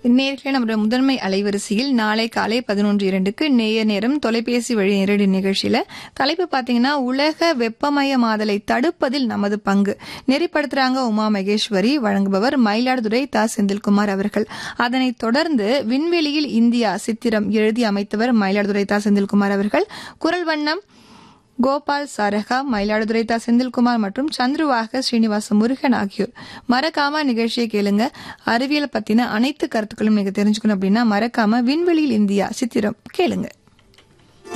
நேர்களே நம்முடைய முதன்மை அலைவரிசையில் நாளை காலை பதினொன்று இரண்டுக்கு நேய நேரம் தொலைபேசி வழி நேரடி நிகழ்ச்சியில தலைப்பு பாத்தீங்கன்னா உலக வெப்பமயமாதலை தடுப்பதில் நமது பங்கு நெறிப்படுத்துறாங்க உமா மகேஸ்வரி வழங்குபவர் மயிலாடுதுறை தா செந்தில்குமார் அவர்கள் அதனைத் தொடர்ந்து விண்வெளியில் இந்தியா சித்திரம் எழுதி அமைத்தவர் மயிலாடுதுறை தா செந்தில்குமார் அவர்கள் குரல் வண்ணம் கோபால் சாரகா மயிலாடுதுறை தா செந்தில்குமார் மற்றும் சந்துருவாக ஸ்ரீனிவாச முருகன் ஆகியோர் மறக்காம நிகழ்ச்சியை கேளுங்க அறிவியல் பத்தின அனைத்து கருத்துக்களும் நீங்க தெரிஞ்சுக்கணும் அப்படின்னா மறக்காம விண்வெளியில் இந்தியா சித்திரம் கேளுங்க